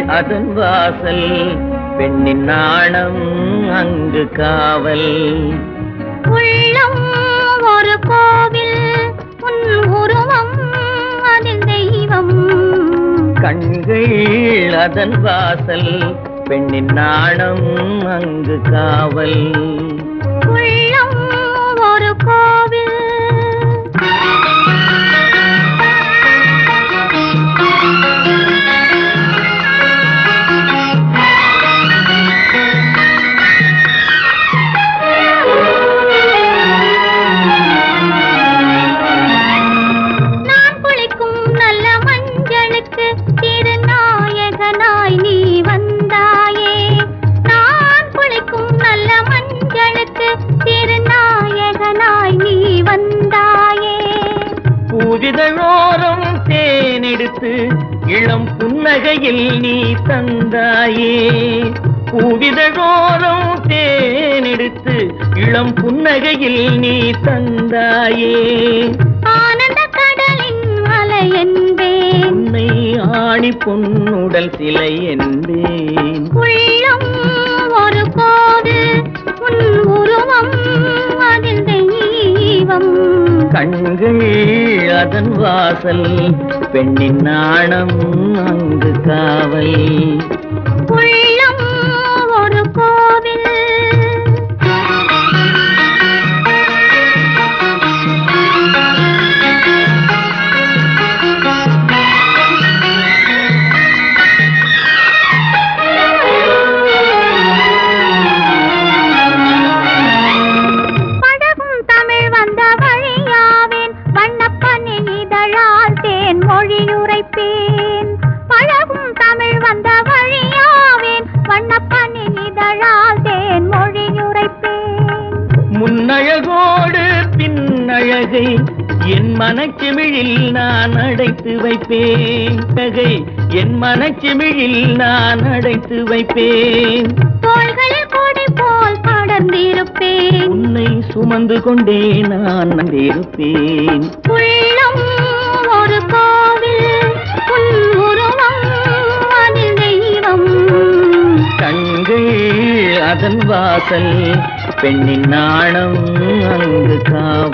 அதன் வாசல் பெண்ணின் நாணம் அங்கு காவல் உள்ளம் ஒரு கோவில் உன் உருவம் அதில் தெய்வம் கண்கள் அதன் வாசல் பெண்ணின் நாணம் அங்கு காவல் உள்ளம் ஒரு கோவில் நான் குளிக்கும் நல்ல மஞ்சளுக்கு திருநாயகனாய் நீ வந்தாயே நான் குளிக்கும் நல்ல மஞ்சளுக்கு திருநாயகனாய் நீ வந்தாயே பூவிதழோரம் தேனெடுத்து இளம் புன்னகையில் நீ தந்தாயே பூவிதழோரம் தேனெடுத்து இளம் புன்னகையில் நீ தந்தாயே ஆனந்த கடலின் அலை என்பேன் உன்னை ஆணி பொன்னுடல் சிலை என்பேன் உள்ளம் ஒரு கோவில் உன் உருவம் அதில் தெய்வம் கண்கள் அதன் வாசல் பெண்ணின் நாணம் அங்கு காவல் உள்ளம் ஒரு கோவில் பழகும் தமிழ் வந்த வழியாவேன் வண்ணப்பனின் இதழால் தேன் மொழியுரைப்பேன் பழகும் தமிழ் வந்த வழியாவேன் வண்ணப்பனின் இதழால் தேன் மொழியுரைப்பேன் முன்னழகோடு பின்னழகை என் மனச்சிமிழில் நான் அடைத்து வைப்பேன் நகை என் மனச்சிமிழில் நான் அடைத்து வைப்பேன் தோள்களில் கொடி போல் படர்ந்திருப்பேன் உன்னை சுமந்து கொண்டே நான் இருப்பேன் உள்ளம் ஒரு கோவில் உன் உருவம் அதில் தெய்வம் கண்கள் அதன் வாசல் பெண்ணின் நாணம் அங்கு காவல்